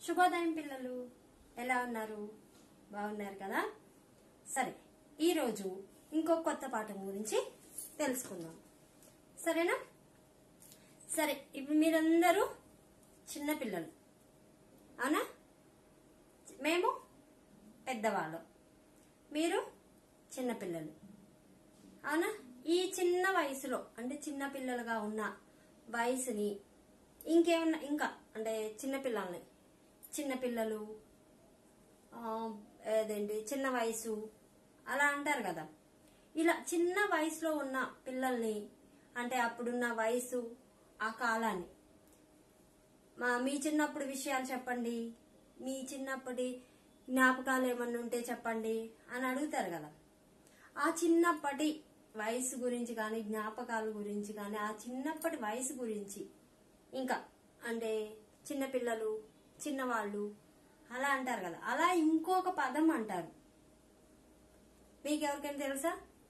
శుభోదయం పిల్లలు ఎలా ఉన్నారు బాగున్నారు కదా సరే ఈరోజు ఇంకో కొత్త పాఠం గురించి తెలుసుకుందాం సరేనా సరే ఇప్పుడు మీరందరూ చిన్న పిల్లలు అవునా మేము పెద్దవాళ్ళం మీరు చిన్నపిల్లలు అవునా ఈ చిన్న వయసులో అంటే చిన్న పిల్లలుగా ఉన్న వయసుని ఇంకేమన్నా ఇంకా అంటే చిన్నపిల్లల్ని చిన్నపిల్లలు ఆ, ఏదేంటి చిన్న వయసు అలా అంటారు కదా ఇలా చిన్న వయసులో ఉన్న పిల్లల్ని అంటే అప్పుడున్న వయసు ఆ కాలాన్ని మా మీ చిన్నప్పుడు విషయాలు చెప్పండి మీ చిన్నప్పటి జ్ఞాపకాలు ఏమన్నా ఉంటే చెప్పండి అని అడుగుతారు కదా ఆ చిన్నప్పటి వయసు గురించి కానీ జ్ఞాపకాల గురించి కానీ ఆ చిన్నప్పటి వయసు గురించి ఇంకా అంటే చిన్నపిల్లలు చిన్నవాళ్ళు అలా అంటారు కదా అలా ఇంకొక పదం అంటారు మీకు ఎవరికైనా తెలుసా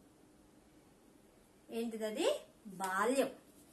ఏంటిది అది బాల్యం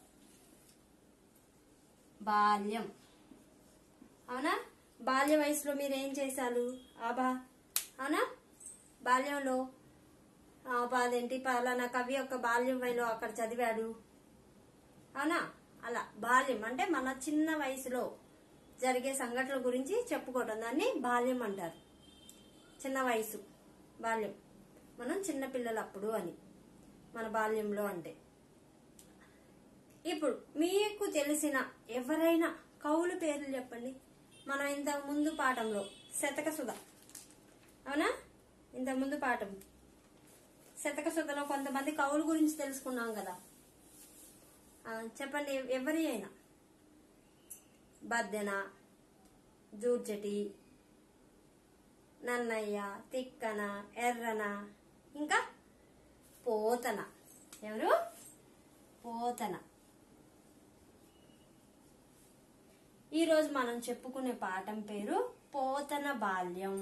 బాల్యం అవునా బాల్య వయసులో మీరు ఏం చేశారు ఆబా అవునా బాల్యంలో ఆ, అదేంటి పలానా కవి యొక్క బాల్యం వయలో అక్కడ చదివాడు అవునా అలా బాల్యం అంటే మన చిన్న వయసులో జరిగే సంఘటనల గురించి చెప్పుకోవటం దాన్ని బాల్యం అంటారు చిన్న వయసు బాల్యం మనం చిన్న పిల్లలప్పుడు అని మన బాల్యంలో అంటే ఇప్పుడు మీకు తెలిసిన ఎవరైనా కవులు పేర్లు చెప్పండి మనం ఇంతకు ముందు పాఠంలో శతక సుధ అవునా ఇంతకు ముందు పాఠం శతక సుధలో కొంతమంది కవుల గురించి తెలుసుకున్నాం కదా ఆ, చెప్పండి ఎవ- ఎవరి అయినా బద్దెన జూర్జటి నన్నయ్య తిక్కన ఎర్రన ఇంకా పోతన ఎవరు పోతన ఈరోజు మనం చెప్పుకునే పాఠం పేరు పోతన బాల్యం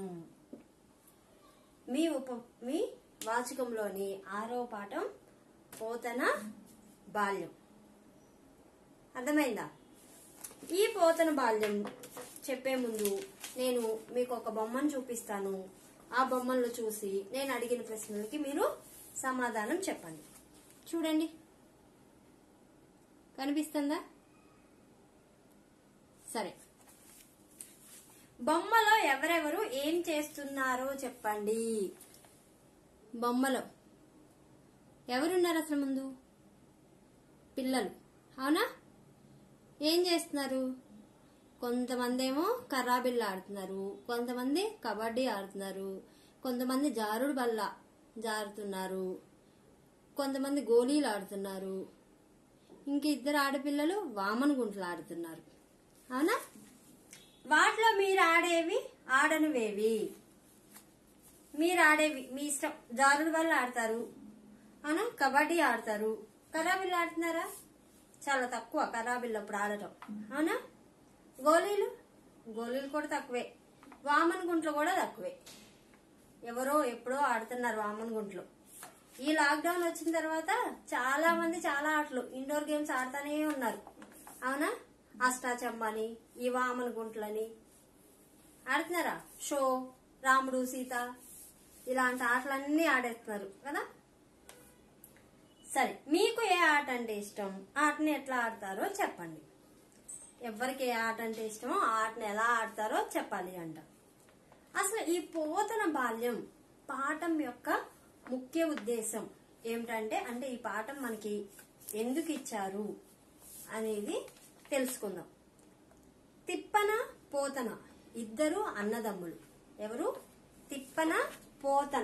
మీ ఉప మీ వాచకంలోని ఆరో పాఠం పోతన బాల్యం అర్థమైందా ఈ పోతన బాల్యం చెప్పే ముందు నేను మీకు ఒక బొమ్మను చూపిస్తాను ఆ బొమ్మల్లో చూసి నేను అడిగిన ప్రశ్నలకి మీరు సమాధానం చెప్పండి చూడండి కనిపిస్తుందా సరే బొమ్మలో ఎవరెవరు ఏం చేస్తున్నారో చెప్పండి బొమ్మలో ఎవరున్నారు అసలు ముందు పిల్లలు అవునా ఏం చేస్తున్నారు కొంతమంది ఏమో కర్రాబిల్ల ఆడుతున్నారు కొంతమంది కబడ్డీ ఆడుతున్నారు కొంతమంది జారుడు బల్ల జారుతున్నారు కొంతమంది గోళీలు ఆడుతున్నారు ఇంక ఇద్దరు ఆడపిల్లలు వామన గుంటలు ఆడుతున్నారు అవునా వాటిలో మీరు ఆడేవి ఆడనివేవి మీరు ఆడేవి మీ ఇష్టం జారుడు వల్ల ఆడతారు అవునా కబడ్డీ ఆడతారు కరాబిల్లు ఆడుతున్నారా చాలా తక్కువ కరాబిల్లు అప్పుడు ఆడటం అవునా గోళీలు గోళీలు కూడా తక్కువే వామన్ గుంట్లు కూడా తక్కువే ఎవరో ఎప్పుడో ఆడుతున్నారు వామన్ గుంట్లు ఈ లాక్డౌన్ వచ్చిన తర్వాత చాలా మంది చాలా ఆటలు ఇండోర్ గేమ్స్ ఆడుతూనే ఉన్నారు అవునా అష్టాచమ్మని ఈ వామన్ గుంట్లని ఆడుతున్నారా షో రాముడు సీత ఇలాంటి ఆటలన్నీ ఆడేస్తున్నారు కదా సరే మీకు ఏ ఆట అంటే ఇష్టం ఆటని ఎట్లా ఆడతారో చెప్పండి ఎవరికి ఏ ఆట అంటే ఇష్టమో ఆ ఆటని ఎలా ఆడతారో చెప్పాలి అంట అసలు ఈ పోతన బాల్యం పాఠం యొక్క ముఖ్య ఉద్దేశం ఏమిటంటే అంటే ఈ పాఠం మనకి ఎందుకు ఇచ్చారు అనేది తెలుసుకుందాం తిప్పన పోతన ఇద్దరు అన్నదమ్ములు ఎవరు తిప్పన పోతన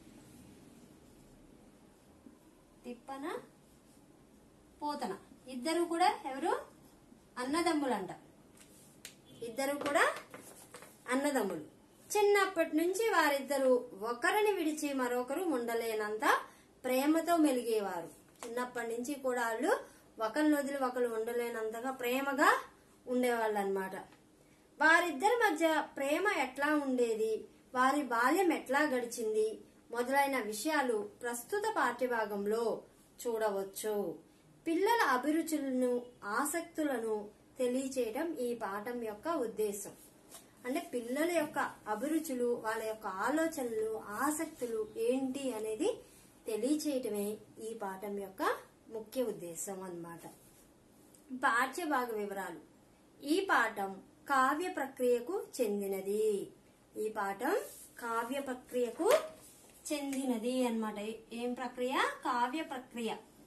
తిప్పన పోతన ఇద్దరు కూడా ఎవరు అన్నదమ్ములంట ఇద్దరు కూడా అన్నదమ్ములు చిన్నప్పటి నుంచి వారిద్దరు ఒకరిని విడిచి మరొకరు ఉండలేనంత ప్రేమతో మెలిగేవారు చిన్నప్పటి నుంచి కూడా వాళ్ళు ఒకరిని వదిలి ఒకరు ఉండలేనంతగా ప్రేమగా ఉండేవాళ్ళు అనమాట వారిద్దరి మధ్య ప్రేమ ఎట్లా ఉండేది వారి బాల్యం ఎట్లా గడిచింది మొదలైన విషయాలు ప్రస్తుత పాఠ్యభాగంలో చూడవచ్చు పిల్లల అభిరుచులను ఆసక్తులను తెలియచేయడం ఈ పాఠం యొక్క ఉద్దేశం అంటే పిల్లల యొక్క అభిరుచులు వాళ్ళ యొక్క ఆలోచనలు ఆసక్తులు ఏంటి అనేది తెలియచేయటమే ఈ పాఠం యొక్క ముఖ్య ఉద్దేశం అన్నమాట పాఠ్య భాగ వివరాలు ఈ పాఠం కావ్య ప్రక్రియకు చెందినది ఈ పాఠం కావ్య ప్రక్రియకు చెందినది అన్నమాట ఏం ప్రక్రియ కావ్య ప్రక్రియ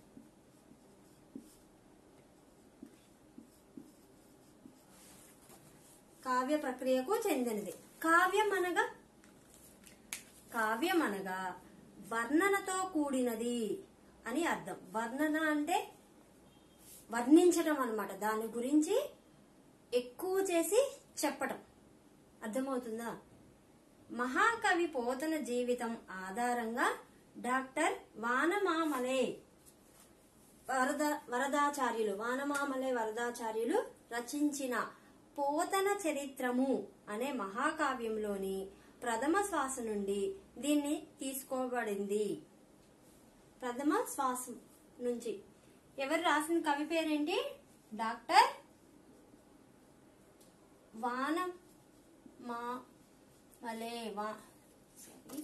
కావ్య ప్రక్రియకు చెందినది కావ్యం అనగా కావ్యం అనగా వర్ణనతో కూడినది అని అర్థం వర్ణన అంటే వర్ణించడం అన్నమాట దాని గురించి ఎక్కువ చేసి చెప్పటం అర్థమవుతుందా మహాకవి పోతన జీవితం ఆధారంగా డాక్టర్ వానమామలే వరద వరదాచార్యులు వానమామలే వరదాచార్యులు రచించిన పోతన చరిత్రము అనే మహాకావ్యంలోని ప్రథమ శ్వాస నుండి దీన్ని తీసుకోబడింది ప్రథమ శ్వాసం నుంచి ఎవరు రాసిన కవి పేరేంటి డాక్టర్ వాన మా మలే వా సారీ.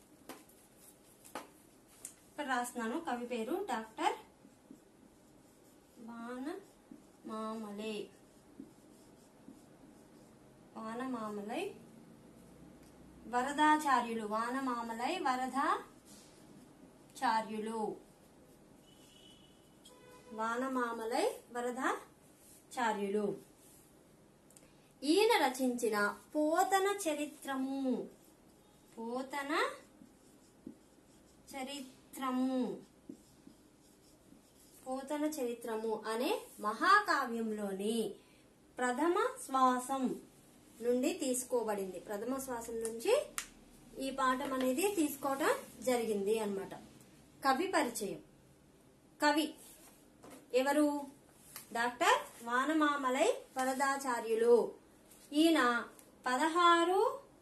ఇక్కడ రాస్తున్నాను కవి పేరు డాక్టర్ వాన మామలే వానమామలై వరదాచార్యులు వానమామలై వరదాచార్యులు వానమామలై వరదాచార్యులు ఈయన రచించిన పోతన చరిత్రము పోతన చరిత్రము పోతన చరిత్రము అనే మహాకావ్యంలోని ప్రథమ శ్వాసం నుండి తీసుకోబడింది ప్రథమ శ్వాసం నుంచి ఈ పాఠం అనేది తీసుకోవటం జరిగింది అన్నమాట కవి పరిచయం కవి ఎవరు డాక్టర్ వానమామలై వరదాచార్యులు ఈయన పదహారు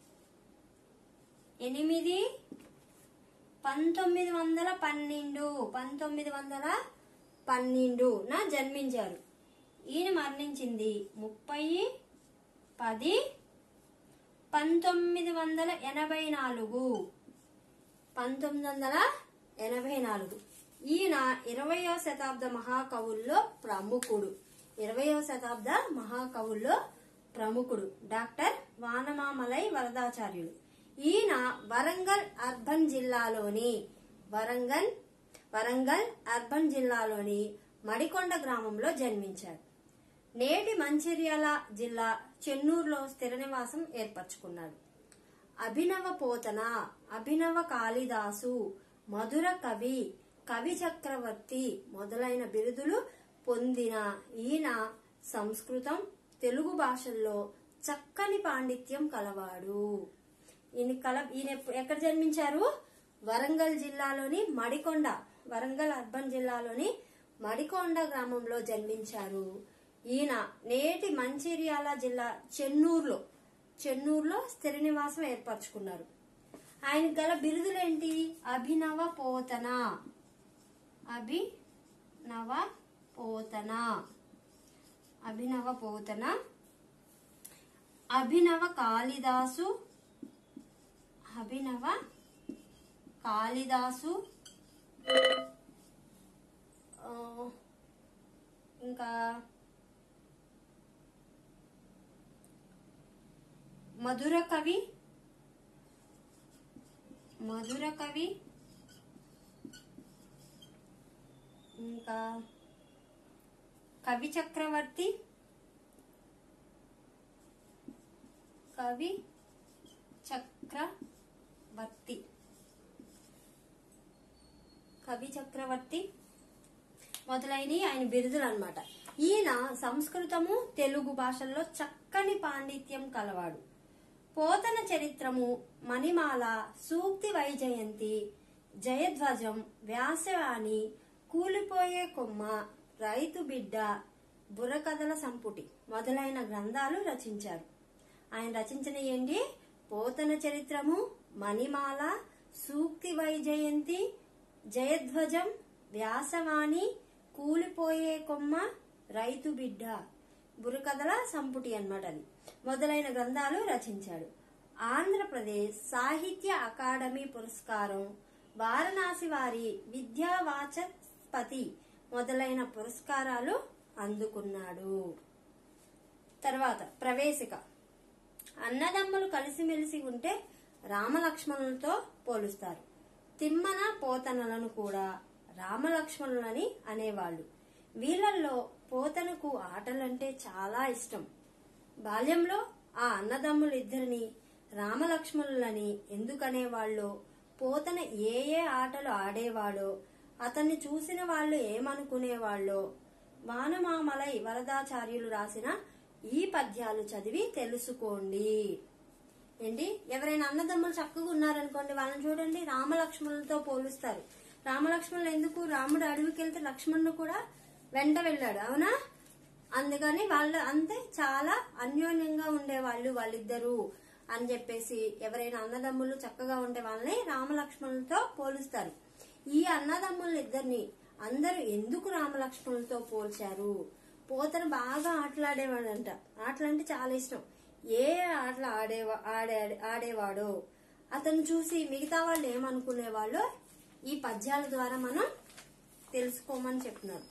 ఎనిమిది పంతొమ్మిది వందల పన్నెండు పంతొమ్మిది వందల పన్నెండు నా జన్మించారు ఈయన మరణించింది ముప్పై పది పంతొమ్మిది వందల ఎనభై నాలుగు పంతొమ్మిది వందల ఎనభై నాలుగు ఈయన ఇరవయో శతాబ్ద మహాకవుల్లో ప్రముఖుడు ఇరవయో శతాబ్ద మహాకవుల్లో ప్రముఖుడు డాక్టర్ వానమామలై వరదాచార్యులు ఈయన వరంగల్ అర్బన్ జిల్లాలోని వరంగల్ వరంగల్ అర్బన్ జిల్లాలోని మడికొండ గ్రామంలో జన్మించారు నేటి మంచిర్యాల జిల్లా చెన్నూరులో స్థిర నివాసం ఏర్పరచుకున్నాడు అభినవ పోతన అభినవ కాళిదాసు మధుర కవి కవి చక్రవర్తి మొదలైన బిరుదులు పొందిన ఈయన సంస్కృతం తెలుగు భాషల్లో చక్కని పాండిత్యం కలవాడు ఈయన కల ఈయన ఎప్పు- ఎక్కడ జన్మించారు వరంగల్ జిల్లాలోని మడికొండ వరంగల్ అర్బన్ జిల్లాలోని మడికొండ గ్రామంలో జన్మించారు ఈయన నేటి మంచిర్యాల జిల్లా చెన్నూరులో చెన్నూరులో స్థిర నివాసం ఏర్పరచుకున్నారు ఆయన గల బిరుదులేంటి అభినవ పోతన అభినవ పోతన అభినవ పోతన అభినవ కాళిదాసు అభినవ కాళిదాసు ఆ, ఇంకా మధుర కవి మధుర కవి ఇంకా కవి చక్రవర్తి కవి చక్రవర్తి కవి చక్రవర్తి మొదలైన ఆయన బిరుదులు అన్నమాట ఈయన సంస్కృతము తెలుగు భాషల్లో చక్కని పాండిత్యం కలవాడు పోతన చరిత్రము మణిమాల సూక్తి వైజయంతి జయధ్వజం వ్యాసవాణి కూలిపోయే కొమ్మ రైతు బిడ్డ బుర్రకథల సంపుటి మొదలైన గ్రంథాలు రచించారు ఆయన రచించిన ఏంటి పోతన చరిత్రము మణిమాల సూక్తి వైజయంతి జయధ్వజం వ్యాసవాణి కూలిపోయే కొమ్మ రైతు బిడ్డ బుర్రకథల సంపుటి అన్నమాట అది మొదలైన గ్రంథాలు రచించాడు ఆంధ్రప్రదేశ్ సాహిత్య అకాడమీ పురస్కారం వారణాసి వారి విద్యావాచస్పతి మొదలైన పురస్కారాలు అందుకున్నాడు తర్వాత ప్రవేశిక అన్నదమ్ములు కలిసిమెలిసి ఉంటే రామలక్ష్మణులతో పోలుస్తారు తిమ్మన పోతనలను కూడా రామలక్ష్మణులని అనేవాళ్ళు వీళ్ళల్లో పోతనకు ఆటలంటే చాలా ఇష్టం బాల్యంలో ఆ అన్నదమ్ములు ఇద్దరిని రామలక్ష్మణులని ఎందుకనేవాళ్ళో పోతన ఏ ఏ ఆటలు ఆడేవాడో అతన్ని చూసిన వాళ్ళు ఏమనుకునేవాళ్ళో వానమామలై వరదాచార్యులు రాసిన ఈ పద్యాలు చదివి తెలుసుకోండి ఏంటి ఎవరైనా అన్నదమ్ములు చక్కగా ఉన్నారనుకోండి వాళ్ళని చూడండి రామలక్ష్మణులతో పోలుస్తారు రామలక్ష్మణులు ఎందుకు రాముడు అడవికి వెళ్తే లక్ష్మణుడు కూడా వెంట వెళ్ళాడు అవునా అందుకని వాళ్ళు అంతే చాలా అన్యోన్యంగా ఉండేవాళ్ళు వాళ్ళిద్దరూ అని చెప్పేసి ఎవరైనా అన్నదమ్ములు చక్కగా ఉండే వాళ్ళని రామలక్ష్మణులతో పోలుస్తారు ఈ అన్నదమ్ముల ఇద్దరిని అందరూ ఎందుకు రామలక్ష్మణులతో పోల్చారు పోతను బాగా ఆటలాడేవాడంట ఆటలంటే చాలా ఇష్టం ఏ ఆటలు ఆడేవా ఆడే ఆడేవాడో అతను చూసి మిగతా వాళ్ళు ఏమనుకునేవాళ్ళో ఈ పద్యాల ద్వారా మనం తెలుసుకోమని చెప్తున్నారు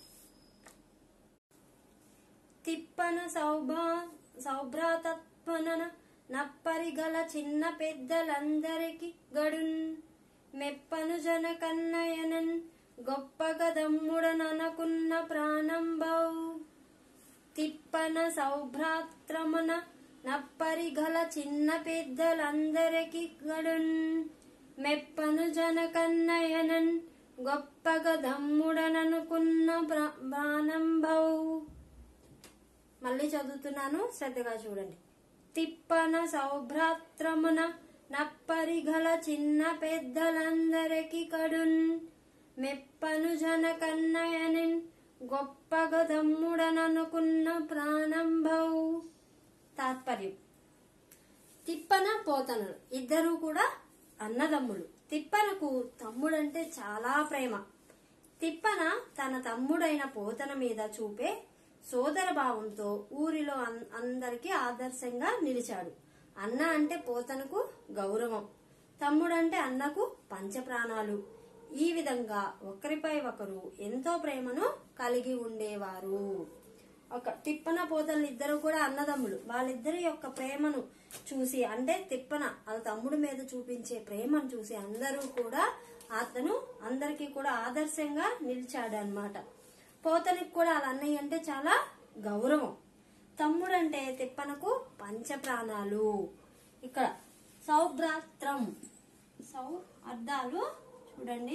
తిప్పన సౌభా సౌభ్రాతత్వనన నప్పరిగల చిన్న పెద్దలందరికి గడున్ మెప్పను జన కన్నయనన్ గొప్పగదమ్ముడననుకున్న ప్రాణంబౌ తిప్పన సౌభ్రాత్రమున నప్పరిగల చిన్న పెద్దలందరికి గడున్ మెప్పను జన కన్నయనన్ గొప్పగదమ్ముడననుకున్న ప్రా- ప్రాణంబౌ మళ్ళీ చదువుతున్నాను శ్రద్ధగా చూడండి తిప్పన సౌభ్రాత్రమున నప్పరిగల చిన్న పెద్దలందరికి కడున్ మెప్పను జన కన్నయనిన్ గొప్పగదమ్ముడననుకున్న ప్రాణంభౌ తాత్పర్యం తిప్పన పోతనులు ఇద్దరూ కూడా అన్నదమ్ములు తిప్పనకు తమ్ముడంటే చాలా ప్రేమ తిప్పన తన తమ్ముడైన పోతన మీద చూపే సోదర భావంతో ఊరిలో అన్- అందరికీ ఆదర్శంగా నిలిచాడు అన్న అంటే పోతనకు గౌరవం తమ్ముడంటే అన్నకు పంచప్రాణాలు ఈ విధంగా ఒకరిపై ఒకరు ఎంతో ప్రేమను కలిగి ఉండేవారు ఒక తిప్పన పోతలు ఇద్దరు కూడా అన్నదమ్ములు వాళ్ళిద్దరి యొక్క ప్రేమను చూసి అంటే తిప్పన వాళ్ళ తమ్ముడి మీద చూపించే ప్రేమను చూసి అందరూ కూడా అతను అందరికీ కూడా ఆదర్శంగా నిలిచాడు అన్నమాట పోతనికి కూడా వాళ్ళ అన్నయ్య అంటే చాలా గౌరవం తమ్ముడంటే తిప్పనకు పంచప్రాణాలు ఇక్కడ సౌభ్రాత్రం సౌ అర్థాలు చూడండి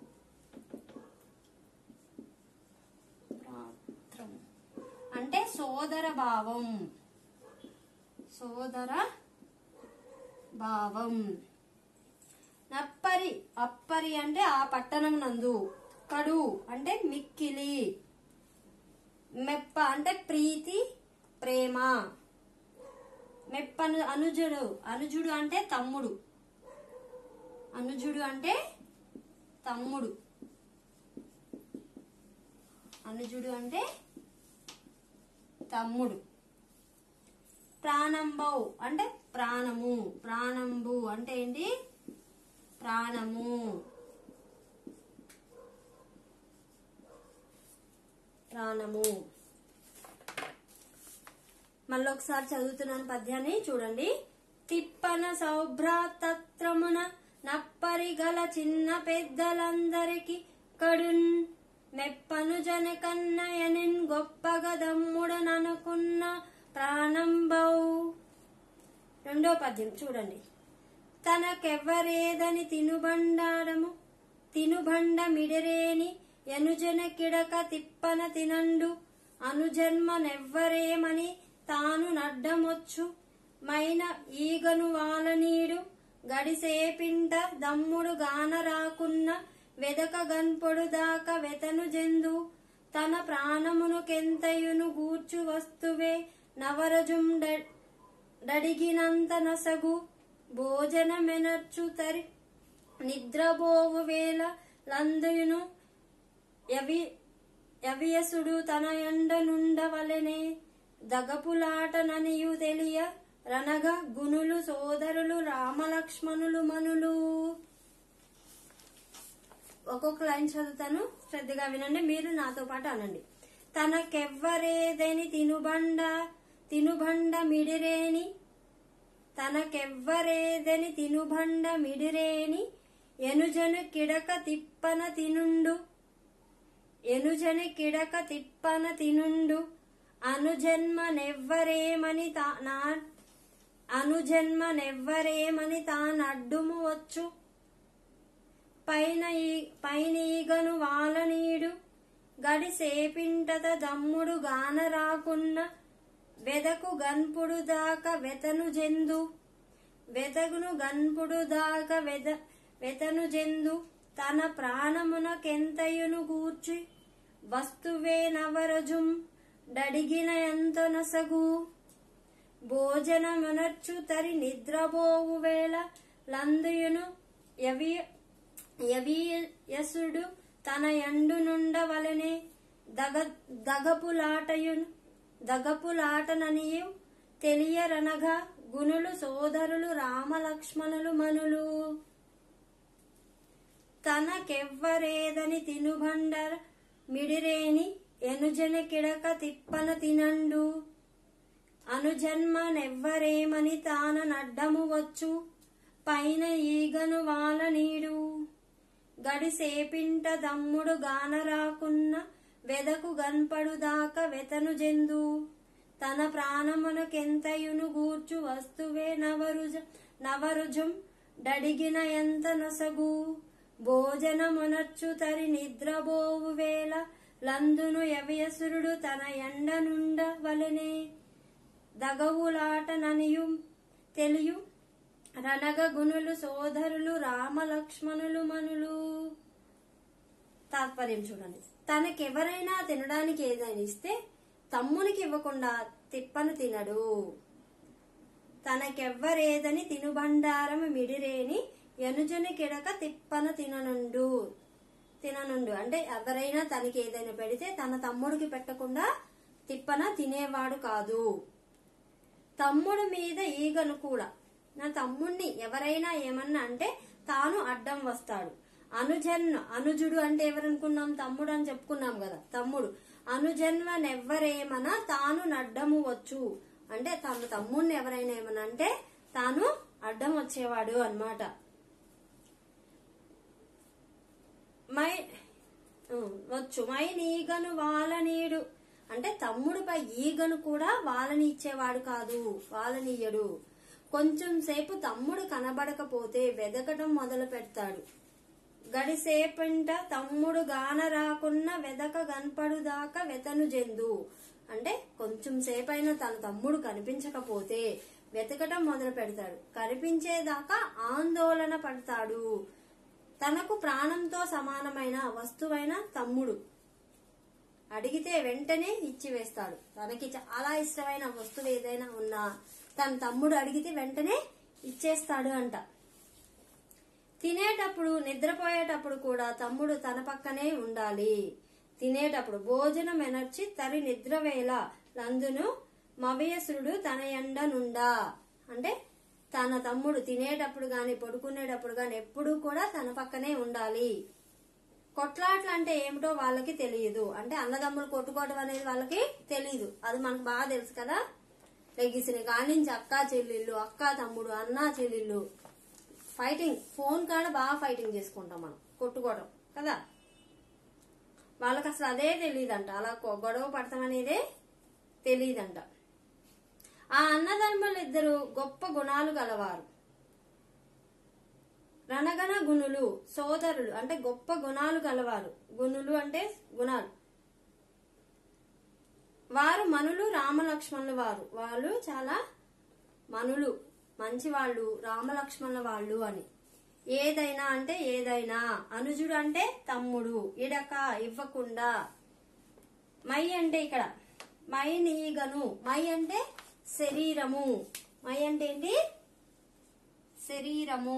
భ్రాత్రం అంటే సోదర భావం సోదర భావం నప్పరి అప్పరి అంటే ఆ పట్టణం నందు కడు అంటే మిక్కిలి మెప్ప అంటే ప్రీతి ప్రేమ మెప్పను అనుజుడు అనుజుడు అంటే తమ్ముడు అనుజుడు అంటే తమ్ముడు అనుజుడు అంటే తమ్ముడు ప్రాణంబౌ అంటే ప్రాణము ప్రాణంబు అంటే ఏంటి ప్రాణము ప్రాణము మళ్ళీ ఒకసారి చదువుతున్నాను పద్యాన్ని చూడండి తిప్పన సౌభ్రాతత్రమున నప్పరిగల చిన్న పెద్దలందరికి కడున్ మెప్పను జన కన్నయనిన్ గొప్పగదమ్ముడననుకున్న ప్రాణంబౌ రెండో పద్యం చూడండి తనకెవ్వరేదని తినుబండారము తినుబండ మిడరేని ఎనుజన కిడక తిప్పన తినండు అనుజన్మనెవ్వరేమని తాను నడ్డమొచ్చు మైన ఈగను వాలనీడు గడిసేపింట దమ్ముడు గాన రాకున్న వెదక గన్పొడు దాకా వెతను జందు తన ప్రాణమునుకెంతయును గూర్చు వస్తువే నవరజుం డ- డడిగినంత నసగు భోజనమెనర్చు తరి నిద్రబోవు వేళ లందుయును యవి యవియసుడు తన ఎండ నుండవలెనే దగపులాటననియు తెలియ రనగ గునులు సోదరులు రామలక్ష్మణులు మనులు ఒక్కొక్క లైన్ చదువుతాను శ్రద్ధగా వినండి మీరు నాతో పాటు అనండి తనకెవ్వరేదని తినుబండ తినుబండ మిడిరేని తనకెవ్వరేదని తినుబండ మిడిరేని ఎనుజను కిడక తిప్పన తినుండు ఎనుజని కిడక తిప్పన తినుండు అనుజన్మనెవ్వరేమని తా నా అనుజన్మనెవ్వరేమని తానడ్డుము వచ్చు పైన ఈ- పైనీగను వాలనీడు గడి సేపింటత దమ్ముడు గాన రాకున్న వెదకు గన్పుడు దాకా వెతను జందు వెతగును గన్పుడు దాకా వెద వెతను జందు తన ప్రాణమునకెంతయును కూర్చి వస్తువే నవరజుం డడిగిన ఎంత నసగు భోజనమునర్చు తరి నిద్రబోవు వేళ లందుయును యవి యవీయసుడు తన ఎండు నుండవలనే దగ దగపులాటయును దగపులాటననియు తెలియరనగా గునులు సోదరులు రామలక్ష్మణులు మనులు తనకెవ్వరేదని తినుబండర మిడిరేని ఎనుజన కిడక తిప్పన తినండు అనుజన్మనెవ్వరేమని తాన నడ్డము వచ్చు పైన ఈగను వాల నీడు గడిసేపింట దమ్ముడు గాన రాకున్న వెదకు గన్పడు దాకా వెతను జందు తన ప్రాణమునకెంతయును గూర్చు వస్తువే నవరుజ నవరుజం డడిగిన ఎంత నొసగు భోజనమునర్చు తరి నిద్రబోవు వేళ లందును యవయసురుడు తన ఎండ నుండ వలనే దగవులాటననియు తెలియు రణగ గుణులు సోదరులు రామలక్ష్మణులు మనులు తాత్పర్యం చూడండి తనకెవరైనా తినడానికి ఏదైనా ఇస్తే తమ్మునికి ఇవ్వకుండా తిప్పను తినడు తనకెవ్వరేదని తినుబండారం మిడిరేని ఎనుజని కిడక తిప్పన తిననుండు తిననుండు అంటే ఎవరైనా తనకి ఏదైనా పెడితే తన తమ్ముడికి పెట్టకుండా తిప్పన తినేవాడు కాదు తమ్ముడు మీద ఈగను కూడా నా తమ్ముణ్ణి ఎవరైనా ఏమన్నా అంటే తాను అడ్డం వస్తాడు అనుజన్మ అనుజుడు అంటే ఎవరనుకున్నాం తమ్ముడు అని చెప్పుకున్నాం కదా తమ్ముడు అనుజన్మనెవ్వరేమన్నా తాను నడ్డము వచ్చు అంటే తన తమ్ముడిని ఎవరైనా ఏమన్నా అంటే తాను అడ్డం వచ్చేవాడు అన్నమాట మై ఉమ్, వచ్చు మై నీగను వాలనీడు అంటే తమ్ముడిపై ఈగను కూడా వాలని ఇచ్చేవాడు కాదు వాలనీయడు కొంచెం సేపు తమ్ముడు కనబడకపోతే వెదకటం మొదలు పెడతాడు గడిసేపంట తమ్ముడు గాన రాకున్న వెదక గన్పడు దాకా వెతను జందు అంటే కొంచెం సేపైనా తన తమ్ముడు కనిపించకపోతే వెతకటం మొదలు పెడతాడు కనిపించేదాకా ఆందోళన పడతాడు తనకు ప్రాణంతో సమానమైన వస్తువైన తమ్ముడు అడిగితే వెంటనే ఇచ్చివేస్తాడు తనకి చాలా ఇష్టమైన వస్తువు ఏదైనా ఉన్నా తన తమ్ముడు అడిగితే వెంటనే ఇచ్చేస్తాడు అంట తినేటప్పుడు నిద్రపోయేటప్పుడు కూడా తమ్ముడు తన పక్కనే ఉండాలి తినేటప్పుడు భోజనం ఎనర్చి తరి నిద్ర వేళ లందును మవయసుడు తన ఎండనుండా అంటే తన తమ్ముడు తినేటప్పుడు గాని పడుకునేటప్పుడు గాని ఎప్పుడూ కూడా తన పక్కనే ఉండాలి కొట్లాట్లు అంటే ఏమిటో వాళ్ళకి తెలియదు అంటే అన్నదమ్ములు కొట్టుకోవడం అనేది వాళ్ళకి తెలియదు అది మనకు బాగా తెలుసు కదా లెగిసిన కానించి అక్క చెల్లెళ్ళు అక్క తమ్ముడు అన్న చెల్లెళ్ళు ఫైటింగ్ ఫోన్ కాడ బాగా ఫైటింగ్ చేసుకుంటాం మనం కొట్టుకోవడం కదా వాళ్ళకి అసలు అదే తెలియదంట అలా కొ- గొడవ పడతాం అనేదే తెలియదంట ఆ అన్నదమ్ములు ఇద్దరు గొప్ప గుణాలు గలవారు రణగణ గుణులు సోదరులు అంటే గొప్ప గుణాలు గలవారు గుణులు అంటే గుణాలు వారు మనులు రామలక్ష్మణుల వారు వాళ్ళు చాలా మనులు మంచి వాళ్ళు రామలక్ష్మణుల వాళ్ళు అని ఏదైనా అంటే ఏదైనా అనుజుడు అంటే తమ్ముడు ఇడక ఇవ్వకుండా మై అంటే ఇక్కడ మై నీగను మై అంటే శరీరము మై అంటే ఏంటి శరీరము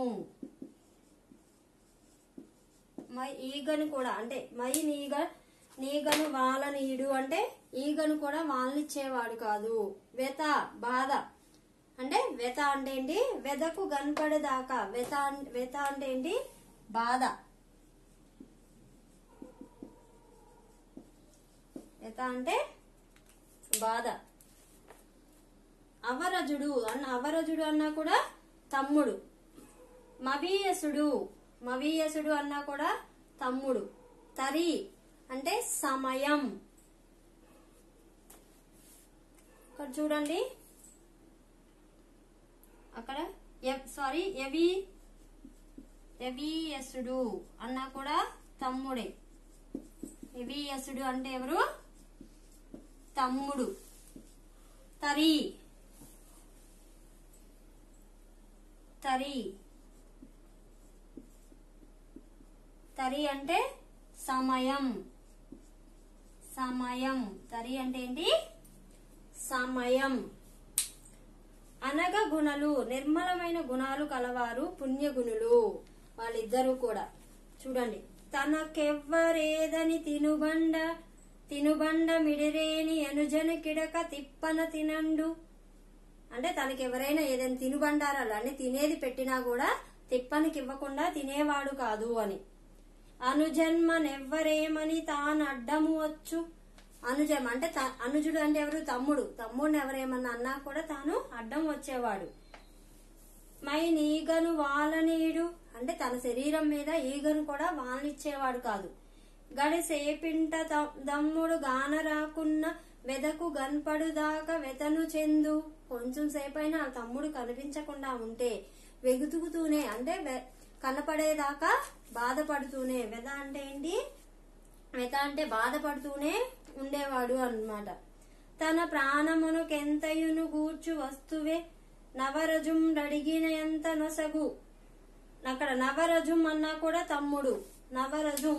మై ఈగను కూడా అంటే మై నీగ నీగను వాలనీయుడు అంటే ఈగను కూడా వాళ్ళనిచ్చేవాడు కాదు వెత బాధ అంటే వెత అంటే ఏంటి వెదకు కనపడేదాకా వెత అన్- వెత అంటే ఏంటి బాధ వెత అంటే బాధ అవరజుడు అన్న అవరజుడు అన్నా కూడా తమ్ముడు మవీయసుడు మవీయసుడు అన్నా కూడా తమ్ముడు తరి అంటే సమయం ఇక్కడ చూడండి అక్కడ సారీ ఎవి ఎవియసుడు అన్నా కూడా తమ్ముడే ఎవియసుడు అంటే ఎవరు తమ్ముడు తరి తరి తరి అంటే సమయం సమయం తరి అంటే ఏంటి సమయం అనగ గుణలు నిర్మలమైన గుణాలు కలవారు పుణ్యగుణులు వాళ్ళిద్దరూ కూడా చూడండి తనకెవ్వరేదని తినుబండ తినుబండ మిడిరేని అనుజన కిడక తిప్పన తినండు అంటే తనకి ఎవరైనా ఏదైనా తినుబండారాలు అంటే తినేది పెట్టినా కూడా తిప్పనికి ఇవ్వకుండా తినేవాడు కాదు అని అనుజన్మనెవ్వరేమని తాను అడ్డము వచ్చు అనుజం అంటే త- అనుజుడు అంటే ఎవరు తమ్ముడు తమ్ముడిని ఎవరేమన్నా అన్నా కూడా తాను అడ్డం వచ్చేవాడు మై ఈగను వాలనీయుడు అంటే తన శరీరం మీద ఈగను కూడా వాలనిచ్చేవాడు కాదు గడిసేపింట త- దమ్ముడు గాన రాకున్న వెదకు గన్పడు దాకా వెతను చెందు కొంచెం సేపైనా ఆ తమ్ముడు కనిపించకుండా ఉంటే వెగుతుకుతూనే అంటే వె- కనపడేదాకా బాధపడుతూనే వెద అంటే ఏంటి వెత అంటే బాధపడుతూనే ఉండేవాడు అన్నమాట తన ప్రాణమునుకెంతయును గూర్చు వస్తువే నవరజుం రడిగిన ఎంత నొసగు అక్కడ నవరజుం అన్నా కూడా తమ్ముడు నవరజుం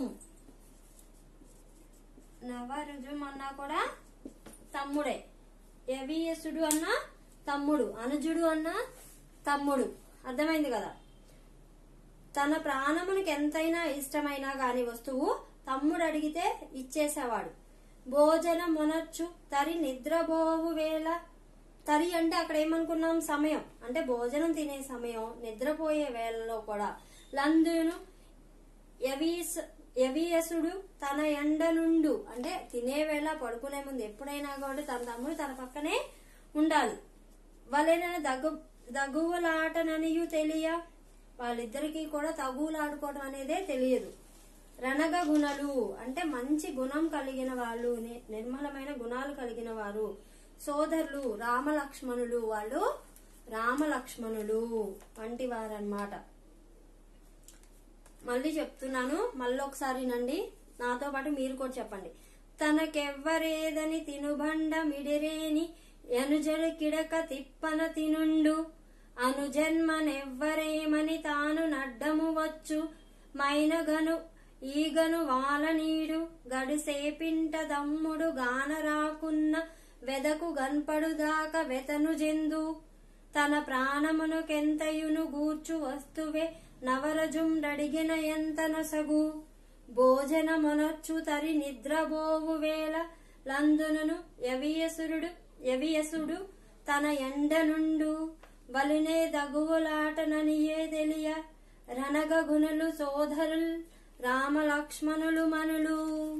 నవరజుం అన్నా కూడా తమ్ముడే యవీయసుడు అన్నా తమ్ముడు అనుజుడు అన్నా తమ్ముడు అర్థమైంది కదా తన ప్రాణమునికి ఎంతైనా ఇష్టమైనా గాని వస్తువు తమ్ముడు అడిగితే ఇచ్చేసేవాడు భోజనం మొనొచ్చు తరి నిద్రబోవు వేళ తరి అంటే అక్కడ ఏమనుకున్నాం సమయం అంటే భోజనం తినే సమయం నిద్రపోయే వేళలో కూడా లందును యవీస్ యవీయసుడు తన ఎండ నుండు అంటే తినే వేళ పడుకునే ముందు ఎప్పుడైనా కూడా తన తమ్ముడు తన పక్కనే ఉండాలి వలెన దగ్గు దగ్గువలాటననియు తెలియ వాళ్ళిద్దరికీ కూడా తగువులాడుకోవడం అనేదే తెలియదు రణగ గుణలు అంటే మంచి గుణం కలిగిన వాళ్ళు ని- నిర్మలమైన గుణాలు కలిగిన వారు సోదరులు రామలక్ష్మణులు వాళ్ళు రామలక్ష్మణులు వంటి వారన్నమాట మళ్ళీ చెప్తున్నాను మళ్ళీ ఒకసారి నండి నాతో పాటు మీరు కూడా చెప్పండి తనకెవ్వరేదని తినుబండ మిడిరేని ఎనుజడు కిడక తిప్పన తినుండు అనుజన్మనెవ్వరేమని తాను నడ్డము వచ్చు మైనగను ఈగను వాలనీడు గడిసేపింట దమ్ముడు గాన రాకున్న వెదకు గన్పడుదాక వెతను జెందు తన ప్రాణమునకెంతయును గూర్చు వస్తువే నవరజుం రడిగిన ఎంత నొసగు భోజనమునొచ్చు తరి నిద్రబోవు వేళ లందునను యవియసురుడు యవియసుడు తన ఎండ నుండు బలినే దగువులాటననియే తెలియ రణగ గుణులు సోదరుల్ రామలక్ష్మణులు మనులు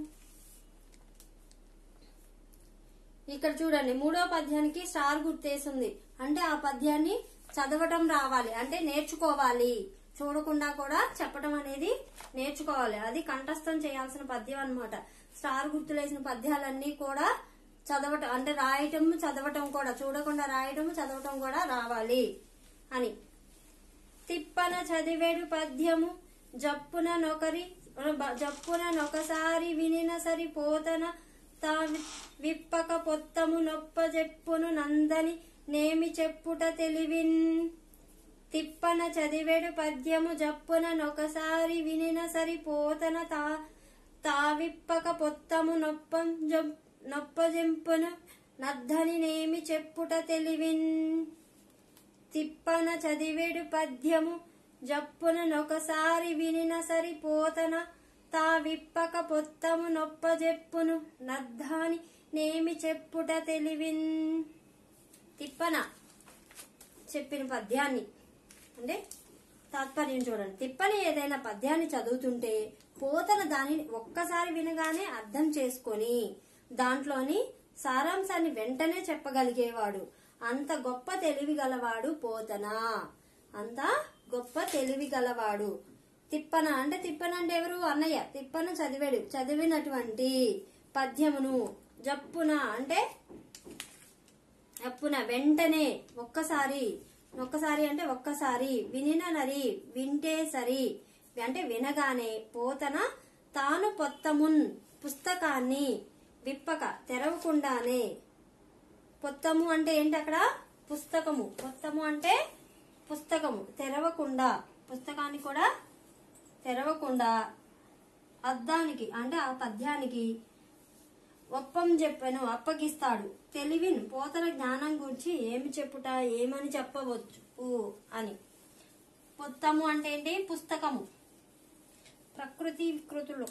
ఇక్కడ చూడండి మూడో పద్యానికి స్టార్ గుర్తేసింది అంటే ఆ పద్యాన్ని చదవటం రావాలి అంటే నేర్చుకోవాలి చూడకుండా కూడా చెప్పటం అనేది నేర్చుకోవాలి అది కంఠస్థం చేయాల్సిన పద్యం అన్నమాట స్టార్ గుర్తులేసిన పద్యాలన్నీ కూడా చదవటం అంటే రాయటం చదవటం కూడా చూడకుండా రాయటం చదవటం కూడా రావాలి అని తిప్పన చదివేడు పద్యము జప్పున నొకరి జప్పున నొకసారి వినిన సరిపోతన తా వి- విప్పక పొత్తము నొప్ప చెప్పును నందని నేమి చెప్పుట తెలివిన్ తిప్పన చదివేడు పద్యము జప్పున నొకసారి వినిన సరిపోతన తా తావిప్పక పొత్తము నొప్పం జం- నొప్పజెంపును నద్దని నేమి చెప్పుట తెలివిన్ తిప్పన చదివేడు పద్యము జప్పున నొకసారి వినిన సరిపోతన తా విప్పక పొత్తము నొప్పజెప్పును నద్దాని నేమి చెప్పుట తెలివిన్ తిప్పన చెప్పిన పద్యాన్ని అంటే తాత్పర్యం చూడండి తిప్పని ఏదైనా పద్యాన్ని చదువుతుంటే పోతన దానిని ఒక్కసారి వినగానే అర్థం చేసుకొని దాంట్లోని సారాంశాన్ని వెంటనే చెప్పగలిగేవాడు అంత గొప్ప తెలివి గలవాడు పోతన అంత గొప్ప తెలివి గలవాడు తిప్పన అంటే తిప్పన అంటే ఎవరు అన్నయ్య తిప్పన చదివాడు చదివినటువంటి పద్యమును జప్పున అంటే అప్పున వెంటనే ఒక్కసారి ఒక్కసారి అంటే ఒక్కసారి వినిన నరి వింటే సరి అంటే వినగానే పోతన తాను పొత్తమున్ పుస్తకాన్ని విప్పక తెరవకుండానే పొత్తము అంటే ఏంటి అక్కడ పుస్తకము పొత్తము అంటే పుస్తకము తెరవకుండా పుస్తకాన్ని కూడా తెరవకుండా అద్దానికి అంటే ఆ పద్యానికి ఒప్పం చెప్పను అప్పగిస్తాడు తెలివిన్ పోతన జ్ఞానం గురించి ఏమి చెప్పుట ఏమని చెప్పవచ్చు అని పొత్తము అంటే ఏంటి పుస్తకము ప్రకృతి వికృతులు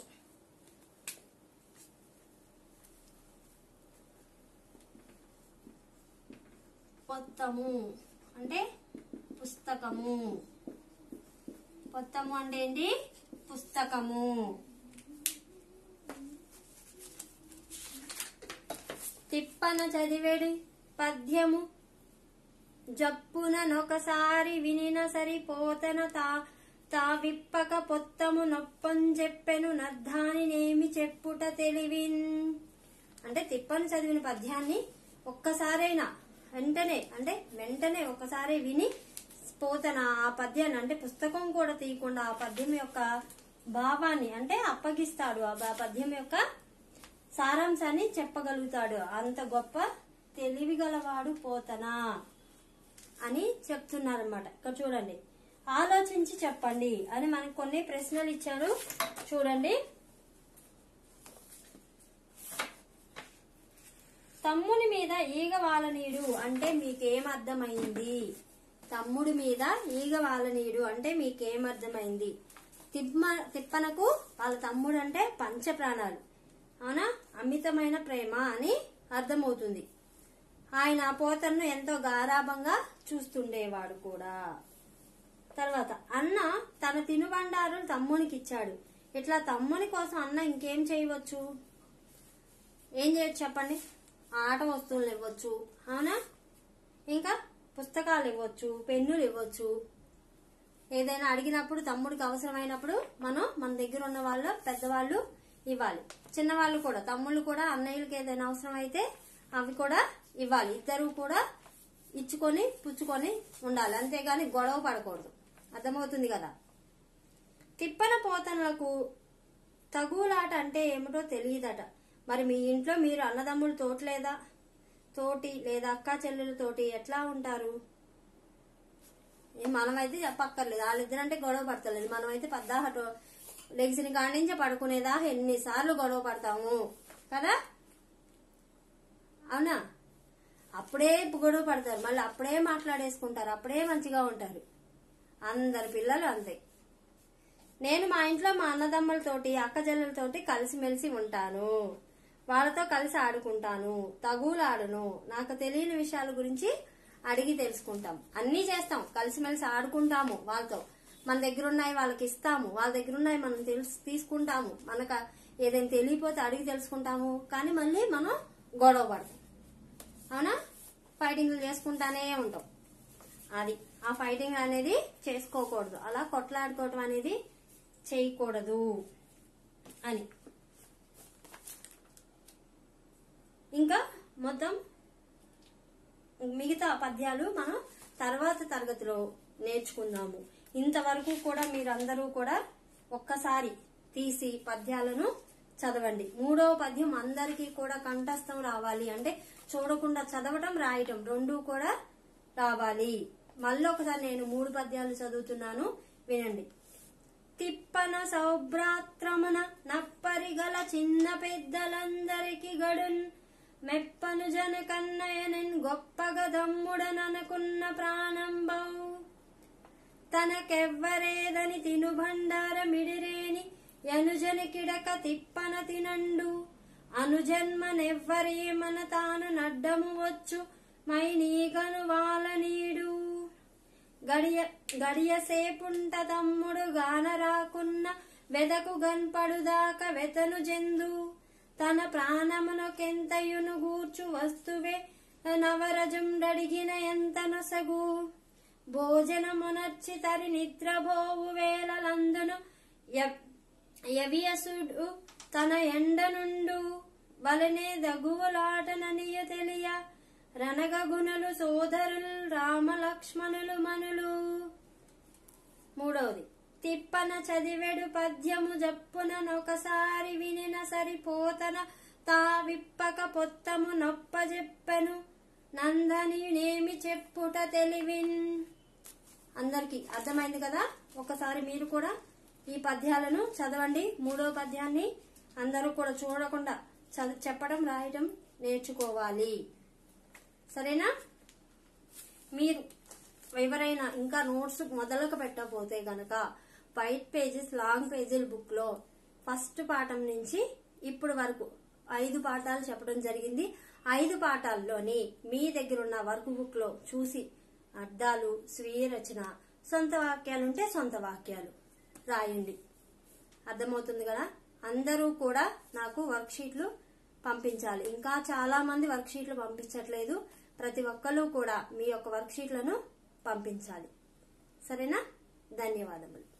పొత్తము అంటే పుస్తకము పొత్తము అంటే ఏంటి పుస్తకము తిప్పన చదివేడి పద్యము జప్పుననొకసారి వినిన సరిపోతన తా తా విప్పక పొత్తము నొప్పం చెప్పెను నద్దానినేమి చెప్పుట తెలివిన్ అంటే తిప్పని చదివిన పద్యాన్ని ఒక్కసారైనా వెంటనే అంటే వెంటనే ఒక్కసారి విని పోతన ఆ పద్యాన్ని అంటే పుస్తకం కూడా తీయకుండా ఆ పద్యం యొక్క భావాన్ని అంటే అప్పగిస్తాడు ఆ బా- పద్యం యొక్క సారాంశాన్ని చెప్పగలుగుతాడు అంత గొప్ప తెలివి గలవాడు పోతనా అని చెప్తున్నారన్నమాట ఇక్కడ చూడండి ఆలోచించి చెప్పండి అని మనకు కొన్ని ప్రశ్నలు ఇచ్చారు చూడండి తమ్ముని మీద ఈగ వాలనీడు అంటే మీకేం అర్థమైంది తమ్ముడి మీద ఈగ వాలనీడు అంటే మీకేం అర్థమైంది తిప్ప తిప్పనకు వాళ్ళ తమ్ముడు అంటే పంచ ప్రాణాలు అవునా అమితమైన ప్రేమ అని అర్థమవుతుంది ఆయన ఆ పోతన్ను ఎంతో గారాభంగా చూస్తుండేవాడు కూడా తర్వాత అన్న తన తినుబండారులు తమ్మునికి ఇచ్చాడు ఇట్లా తమ్ముని కోసం అన్న ఇంకేం చేయవచ్చు ఏం చేయొచ్చు చెప్పండి ఆట వస్తువులు ఇవ్వచ్చు అవునా ఇంకా పుస్తకాలు ఇవ్వచ్చు పెన్నులు ఇవ్వచ్చు ఏదైనా అడిగినప్పుడు తమ్ముడికి అవసరమైనప్పుడు మనం మన దగ్గర ఉన్న వాళ్ళు పెద్దవాళ్ళు ఇవ్వాలి చిన్నవాళ్ళు కూడా తమ్ముళ్ళు కూడా అన్నయ్యలకి ఏదైనా అవసరం అయితే అవి కూడా ఇవ్వాలి ఇద్దరు కూడా ఇచ్చుకొని పుచ్చుకొని ఉండాలి అంతేగాని గొడవ పడకూడదు అర్థమవుతుంది కదా తిప్పన పోతనలకు తగులాట అంటే ఏమిటో తెలియదట మరి మీ ఇంట్లో మీరు అన్నదమ్ములు తోటలేదా తోటి లేదా అక్క చెల్లెలతోటి ఎట్లా ఉంటారు ఏ మనమైతే చెప్పక్కర్లేదు వాళ్ళిద్దరంటే గొడవ పడతలేదు మనమైతే పద్దాహట లెగ్సిన కాడి నుంచే పడుకునేదా ఎన్నిసార్లు గొడవ పడతాము కదా అవునా అప్పుడే గొడవ పడతారు మళ్ళీ అప్పుడే మాట్లాడేసుకుంటారు అప్పుడే మంచిగా ఉంటారు అందరి పిల్లలు అంతే నేను మా ఇంట్లో మా అన్నదమ్ములతోటి అక్క చెల్లెలతోటి కలిసిమెలిసి ఉంటాను వాళ్ళతో కలిసి ఆడుకుంటాను తగులాడును నాకు తెలియని విషయాల గురించి అడిగి తెలుసుకుంటాం అన్నీ చేస్తాం కలిసిమెలిసి ఆడుకుంటాము వాళ్ళతో మన దగ్గర ఉన్నాయి వాళ్ళకి ఇస్తాము వాళ్ళ దగ్గర ఉన్నాయి మనం తెలుసు తీసుకుంటాము మనకు ఏదైనా తెలియపోతే అడిగి తెలుసుకుంటాము కానీ మళ్ళీ మనం గొడవ పడతాం అవునా ఫైటింగ్లు చేసుకుంటానే ఉంటాం అది ఆ ఫైటింగ్ అనేది చేసుకోకూడదు అలా కొట్లాడుకోవటం అనేది చేయకూడదు అని ఇంకా మొత్తం మిగతా పద్యాలు మనం తర్వాత తరగతిలో నేర్చుకుందాము ఇంతవరకు కూడా మీరందరూ కూడా ఒక్కసారి తీసి పద్యాలను చదవండి మూడవ పద్యం అందరికీ కూడా కంఠస్థం రావాలి అంటే చూడకుండా చదవటం రాయటం రెండూ కూడా రావాలి మళ్ళీ ఒకసారి నేను మూడు పద్యాలు చదువుతున్నాను వినండి తిప్పన సౌభ్రాత్రమున నప్పరిగల చిన్న పెద్దలందరికి గడున్ మెప్పను జన కన్నయనన్ గొప్పగా దమ్ముడననుకున్న ప్రాణంబౌ తనకెవ్వరేదని తిను భండార మిడిరేని ఎనుజని కిడక తిప్పన తినండు అనుజన్మనెవ్వరేమన తాను నడ్డము వచ్చు మై నీగను వాలనీడు గడియ గడియ సేపుంట తమ్ముడు గాన రాకున్న వెదకు గన్పడుదాక వెతను జందు తన ప్రాణమునకెంతయును గూర్చు వస్తువే నవరజుండడిగిన ఎంత నొసగు భోజనమునర్చి తరి నిద్రభోవు వేళలందును య- యవియసుడు తన ఎండ నుండు వలనే దగువులాటననియ తెలియ రణగగుణలు సోదరులు రామలక్ష్మణులు మనులు మూడవది తిప్పన చదివెడు పద్యము జప్పున నొకసారి వినిన సరిపోతన తా విప్పక పొత్తము నొప్పజెప్పెను నందని నేమి చెప్పుట తెలివిన్ అందరికి అర్థమైంది కదా ఒకసారి మీరు కూడా ఈ పద్యాలను చదవండి మూడో పద్యాన్ని అందరూ కూడా చూడకుండా చద- చెప్పడం రాయడం నేర్చుకోవాలి సరేనా మీరు ఎవరైనా ఇంకా నోట్స్ మొదలుకు పెట్టకపోతే గనక వైట్ పేజెస్ లాంగ్ పేజీల బుక్ లో ఫస్ట్ పాఠం నుంచి ఇప్పుడు వరకు ఐదు పాఠాలు చెప్పడం జరిగింది ఐదు పాఠాల్లోని మీ దగ్గర ఉన్న వర్క్ బుక్ లో చూసి అర్థాలు స్వీయ రచన సొంత వాక్యాలు ఉంటే సొంత వాక్యాలు రాయండి అర్థమవుతుంది కదా అందరూ కూడా నాకు వర్క్ షీట్లు పంపించాలి ఇంకా చాలా మంది వర్క్ షీట్లు పంపించట్లేదు ప్రతి ఒక్కరు కూడా మీ యొక్క వర్క్ షీట్లను పంపించాలి సరేనా ధన్యవాదములు